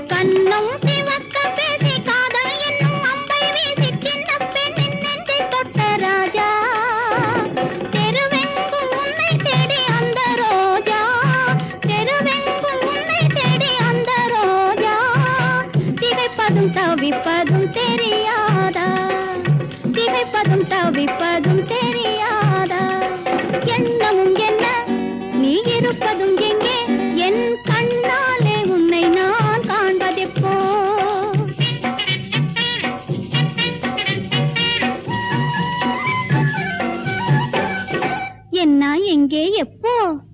கண்ணும் சிவக்க பேசி காதல் என்னும் அம்பை வீசி சின்ன பெண்ணின் நெஞ்சை தொட்ட ராஜா தெருவெங்கும் உன்னை தேடி அந்த ரோஜா தெருவெங்கும் உன்னை தேடி அந்த ரோஜா திகைப்பதும் தவிப்பதும் தெரியாதா திகைப்பதும் தவிப்பதும் தெரியாதா எண்ணமும் என்ன நீ இருப்பதும் எங்கே என் கண்ணாலே உன்னை நான் காண்பதெப்போ என்ன எங்கே எப்போ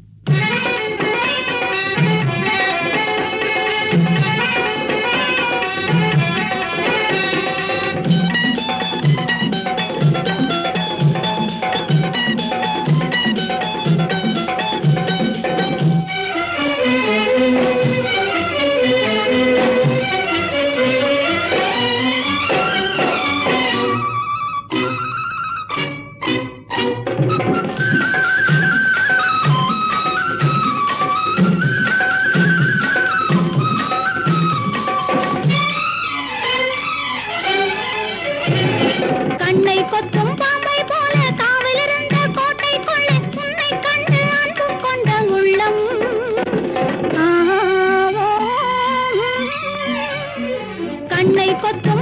கண்ணை கொத்தும் பாம்பை போல காவலிருந்த கோட்டைக்குள்ளே உன்னை கண்டு அன்பு கொண்ட உள்ளம் ஆ, ஓ, கண்ணை கொத்தும்